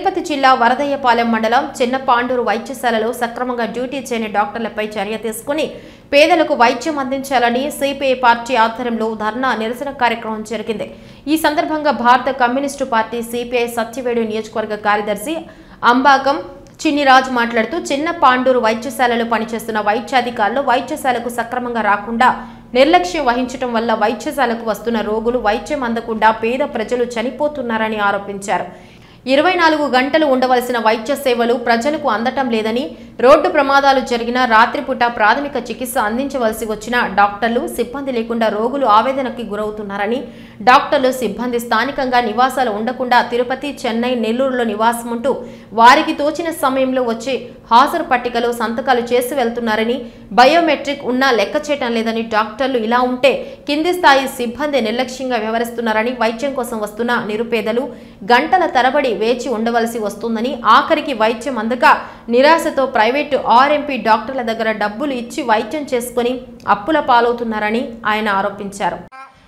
తిరుపతి జిల్లా వరదయ్యపాలెం మండలం చిన్నపాండూరు వైద్యశాలలో సక్రమంగా డ్యూటీ చేయని డాక్టర్లపై చర్య తీసుకుని పేదలకు వైద్యం అందించాలని సిపిఐ పార్టీ ఆధ్వర్యంలో ధర్నా నిరసన కార్యక్రమం జరిగింది ఈ సందర్భంగా భారత కమ్యూనిస్టు పార్టీ సిపిఐ సత్యవేడు నియోజకవర్గ కార్యదర్శి అంబాకం చిన్నిరాజు మాట్లాడుతూ చిన్న పాండూరు వైద్యశాలలో పనిచేస్తున్న వైద్యాధికారులు వైద్యశాలకు సక్రమంగా రాకుండా నిర్లక్ష్యం వహించడం వల్ల వైద్యశాలకు వస్తున్న రోగులు వైద్యం అందకుండా పేద ప్రజలు చనిపోతున్నారని ఆరోపించారు ఇరవై నాలుగు గంటలు ఉండవలసిన వైద్య సేవలు ప్రజలకు అందటం లేదని రోడ్డు ప్రమాదాలు జరిగిన రాత్రిపూట ప్రాథమిక చికిత్స అందించవలసి వచ్చిన డాక్టర్లు సిబ్బంది లేకుండా రోగులు ఆవేదనకి గురవుతున్నారని డాక్టర్లు సిబ్బంది స్థానికంగా నివాసాలు ఉండకుండా తిరుపతి చెన్నై నెల్లూరులో నివాసం ఉంటూ వారికి తోచిన సమయంలో వచ్చి హాజరు పట్టికలో సంతకాలు చేసి వెళ్తున్నారని బయోమెట్రిక్ ఉన్నా లెక్క చేయటం లేదని డాక్టర్లు ఇలా ఉంటే కింది స్థాయి సిబ్బంది నిర్లక్ష్యంగా వ్యవహరిస్తున్నారని వైద్యం కోసం వస్తున్న నిరుపేదలు గంటల తరబడి వేచి ఉండవలసి వస్తుందని ఆఖరికి వైద్యం అందక నిరాశతో ప్రైవేటు ఆర్ఎంపీ డాక్టర్ల దగ్గర డబ్బులు ఇచ్చి వైద్యం చేసుకుని అప్పుల పాలవుతున్నారని ఆయన ఆరోపించారు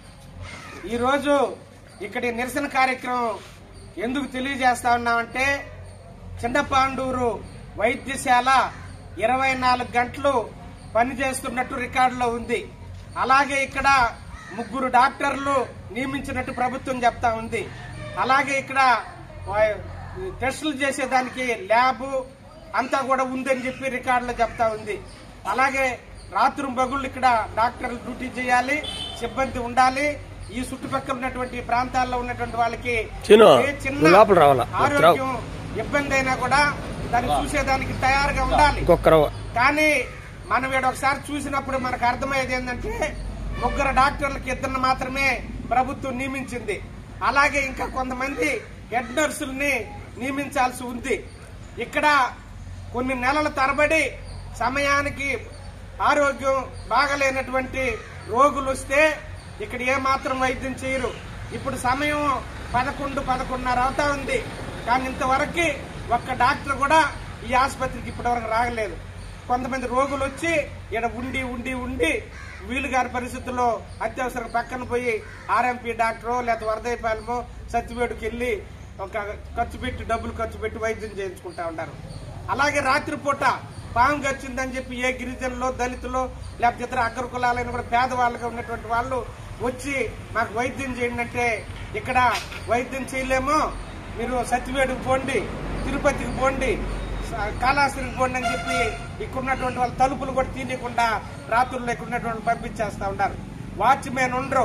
ఈరోజు ఇక్కడి నిరసన కార్యక్రమం ఎందుకు తెలియజేస్తా ఉన్నామంటే చిన్నపాండూరు వైద్యశాల ఇరవై నాలుగు గంటలు పనిచేస్తున్నట్టు రికార్డులో ఉంది అలాగే ఇక్కడ ముగ్గురు డాక్టర్లు నియమించినట్టు ప్రభుత్వం చెప్తా ఉంది అలాగే ఇక్కడ వా- టెస్టులు చేసేదానికి ల్యాబ్ అంతా కూడా ఉందని చెప్పి రికార్డులో చెప్తా ఉంది అలాగే రాత్రి బగుళ్ళు ఇక్కడ డాక్టర్లు డ్యూటీ చేయాలి సిబ్బంది ఉండాలి ఈ చుట్టుపక్కల ఉన్నటువంటి ప్రాంతాల్లో ఉన్నటువంటి వాళ్ళకి చిను, ఏ చిన్న నువ్వు లోపల రావాలా? ఆరోగ్యం ఇబ్బంది అయినా కూడా దాన్ని చూసేదానికి తయారుగా ఉండాలి ఇంకొకరు కానీ మనం వీడు ఒకసారి చూసినప్పుడు మనకు అర్థమయ్యేది ఏంటంటే ముగ్గురు డాక్టర్లకి ఇద్దరిని మాత్రమే ప్రభుత్వం నియమించింది అలాగే ఇంకా కొంతమంది హెడ్ నర్సుల్ని నియమించాల్సి ఉంది ఇక్కడ కొన్ని నెలల తరబడి సమయానికి ఆరోగ్యం బాగలేనటువంటి రోగులు వస్తే ఇక్కడ ఏమాత్రం వైద్యం చేయరు ఇప్పుడు సమయం పదకొండు పదకొండున్నర అవుతా ఉంది కానీ ఇంతవరకు ఒక్క డాక్టర్ కూడా ఈ ఆసుపత్రికి ఇప్పటివరకు రాగలేదు కొంతమంది రోగులు వచ్చి ఇక్కడ ఉండి ఉండి ఉండి వీలు గారి పరిస్థితుల్లో అత్యవసరం పక్కన పోయి ఆర్ఎంపీ డాక్టరో లేకపోతే వరదైపాలెమో సత్యవేడుకి వెళ్ళి ఒక ఖర్చు పెట్టి డబ్బులు ఖర్చు పెట్టి వైద్యం చేయించుకుంటా ఉంటారు అలాగే రాత్రిపూట పాము గచ్చిందని చెప్పి ఏ గిరిజనులో దళితులు లేకపోతే ఇతర అగ్ర కులాలైన కూడా పేదవాళ్ళుగా ఉన్నటువంటి వాళ్ళు వచ్చి మాకు వైద్యం చేయండి అంటే ఇక్కడ వైద్యం చేయలేము మీరు సత్యవేడుకు పోండి తిరుపతికి పోండి స- కాళహస్తికి పోండి అని చెప్పి ఇక్కడ ఉన్నటువంటి వాళ్ళ తలుపులు కూడా తీయకుండా రాత్రుల్లో ఇక్కడ ఉన్నటువంటి వాళ్ళు పంపించేస్తా ఉన్నారు వాచ్మెన్ ఉండరు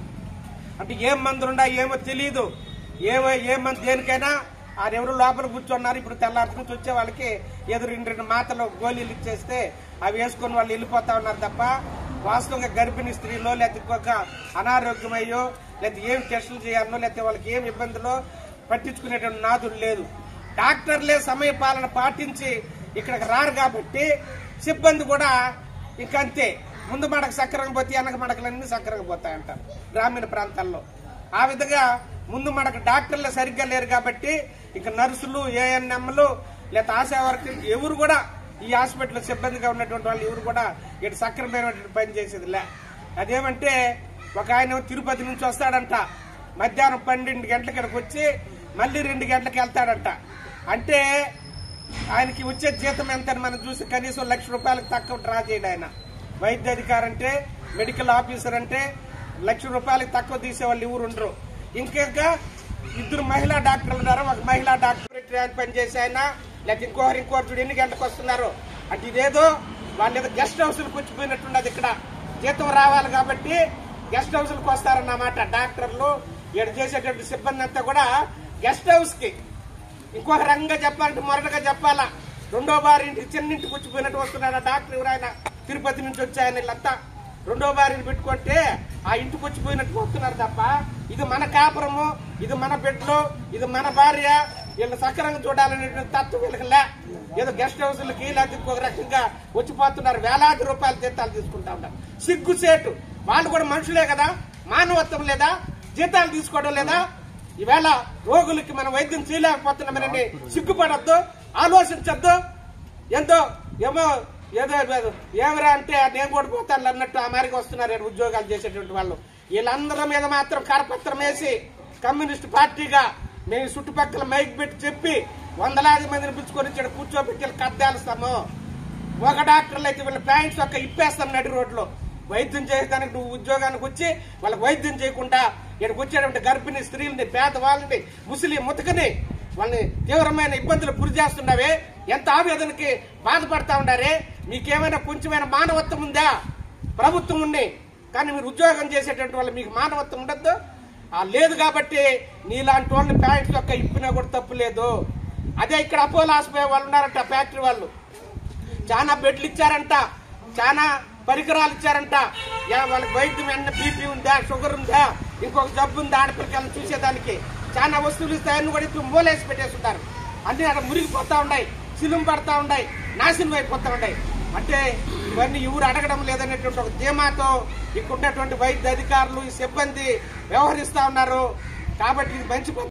అంటే ఏం మందులు ఉండా ఏమో తెలియదు ఏమో ఏ మందు దేనికైనా ఆ ఎవరు లోపల కూర్చున్నారు ఇప్పుడు తెల్లారి నుంచి వచ్చే వాళ్ళకి ఏదో రెండు రెండు మాటలు గోళీలు ఇచ్చేస్తే అవి వేసుకొని వాళ్ళు వెళ్ళిపోతా ఉన్నారు తప్ప వాస్తవంగా గర్భిణీ స్త్రీలో లేకపోతే ఇంకొక అనారోగ్యమయ్యో లేకపోతే ఏం టెస్టులు చేయాలనో లేకపోతే వాళ్ళకి ఏం ఇబ్బందులో పట్టించుకునేటువంటి నాదుడు లేదు డాక్టర్లే సమయ పాలన పాటించి ఇక్కడికి రారు కాబట్టి సిబ్బంది కూడా ఇంకంతే ముందు మడక సక్రంగా పోతే వెనక మడకలన్నీ సక్రంగా పోతాయంటారు గ్రామీణ ప్రాంతాల్లో ఆ విధంగా ముందు మనకు డాక్టర్లు సరిగ్గా లేరు కాబట్టి ఇక నర్సులు ఏఎన్ఎంలు లేదా ఆశా వర్కర్లు ఎవరు కూడా ఈ హాస్పిటల్ సిబ్బందిగా ఉన్నటువంటి వాళ్ళు ఎవరు కూడా ఇటు సక్రమైనటువంటి పని చేసేది లే అదేమంటే ఒక ఆయన తిరుపతి నుంచి వస్తాడంట మధ్యాహ్నం పన్నెండు గంటలకి ఇక్కడికి వచ్చి మళ్ళీ రెండు గంటలకు వెళ్తాడంట అంటే ఆయనకి వచ్చే జీతం ఎంత అని మనం చూసి కనీసం లక్ష రూపాయలకు తక్కువ డ్రా చేయడు ఆయన వైద్య అధికారి అంటే మెడికల్ ఆఫీసర్ అంటే లక్ష రూపాయలకు తక్కువ తీసే వాళ్ళు ఎవరు ఉండరు ఇంకేక ఇద్దరు మహిళా డాక్టర్లు ఉన్నారు ఒక మహిళా డాక్టర్ పని చేసే ఆయన లేకపోతే ఇంకోరు ఇంకోరు చూడు ఎన్ని గంటలకు వస్తున్నారు అంటే ఇదేదో వాళ్ళు ఏదో గెస్ట్ హౌస్లకు వచ్చిపోయినట్టున్నది ఇక్కడ జీతం రావాలి కాబట్టి గెస్ట్ హౌస్లకు వస్తారన్నమాట డాక్టర్లు ఇక్కడ చేసేటువంటి సిబ్బంది అంతా కూడా గెస్ట్ హౌస్ కి ఇంకొక రంగంగా చెప్పాలంటే మొరటగా చెప్పాలా రెండో బారి ఇంటికి చిన్నింటికి వచ్చిపోయినట్టు వస్తున్నాడు ఆ డాక్టర్ ఎవరైనా తిరుపతి నుంచి వచ్చాయని వీళ్ళంతా రెండో బారిని పెట్టుకుంటే ఆ ఇంటికి వచ్చిపోయినట్టు వస్తున్నారు తప్ప ఇది మన కాపురము ఇది మన బిడ్డలు ఇది మన భార్య వీళ్ళని సక్రంగా చూడాలనే తత్వం వీళ్ళకి లే ఏదో గెస్ట్ హౌస్లకి లేకపోతే ఇంకొక రకంగా వచ్చిపోతున్నారు వేలాది రూపాయల జీతాలు తీసుకుంటా ఉంటారు సిగ్గుసేటు వాళ్ళు కూడా మనుషులే కదా మానవత్వం లేదా జీతాలు తీసుకోవడం లేదా ఈవేళ రోగులకి మనం వైద్యం చేయలేకపోతున్నామని సిగ్గుపడద్దు ఆలోచించద్దు ఎంతో ఏమో ఏదో ఏదో ఏమరా అంటే నేను కూడా పోతాను అన్నట్టు ఆ మారికి వస్తున్నారు ఈడ ఉద్యోగాలు చేసేటువంటి వాళ్ళు వీళ్ళందరి మీద మాత్రం కరపత్రం వేసి కమ్యూనిస్ట్ పార్టీగా మేము చుట్టుపక్కల మైక్ పెట్టి చెప్పి వందలాది మందిని పిలుచుకొని ఇక్కడ కూర్చోబెట్టి వీళ్ళకి కద్దాలుస్తాము ఒక డాక్టర్లు అయితే వీళ్ళ ప్యాంట్స్ ఒక్క ఇప్పేస్తాం నడి రోడ్లో వైద్యం చేయడానికి నువ్వు ఉద్యోగానికి వచ్చి వాళ్ళకి వైద్యం చేయకుండా ఇక్కడికి వచ్చేటువంటి గర్భిణీ స్త్రీలని పేదవాళ్ళని ముసలి ముతకని వాళ్ళని తీవ్రమైన ఇబ్బందులు గురి చేస్తున్నావే ఎంత ఆవేదనకి బాధపడతా ఉండారే మీకేమైనా కొంచెమైనా మానవత్వం ఉందా ప్రభుత్వం ఉంది కానీ మీరు ఉద్యోగం చేసేటువంటి వాళ్ళు మీకు మానవత్వం ఉండద్దు ఆ లేదు కాబట్టి నీలాంటి వాళ్ళని ప్యాంట్స్ యొక్క ఇప్పినా కూడా తప్పు లేదు అదే ఇక్కడ అపోలో హాస్పిటల్ వాళ్ళు ఉన్నారంట ఫ్యాక్టరీ వాళ్ళు చాలా బెడ్లు ఇచ్చారంట చాలా పరికరాలు ఇచ్చారంట యా, వాళ్ళకి వైద్యం ఎన్న బీపీ ఉందా షుగర్ ఉందా ఇంకొక జబ్బు ఉందా ఆడపిల్లకాయలను చూసేదానికి చాలా వస్తువులు ఇస్తాయని కూడా ఇప్పుడు మూలేసి పెట్టేస్తున్నారు అన్ని అక్కడ మురిగిపోతా ఉన్నాయి సిలుం పడతా ఉన్నాయి నాశనం అయిపోతా ఉన్నాయి అంటే ఇవన్నీ ఎవరు అడగడం లేదనేటువంటి ఒక ధీమాతో ఇక్కడ ఉన్నటువంటి వైద్య అధికారులు ఈ సిబ్బంది వ్యవహరిస్తా ఉన్నారు కాబట్టి ఇది మంచి పద్ధతి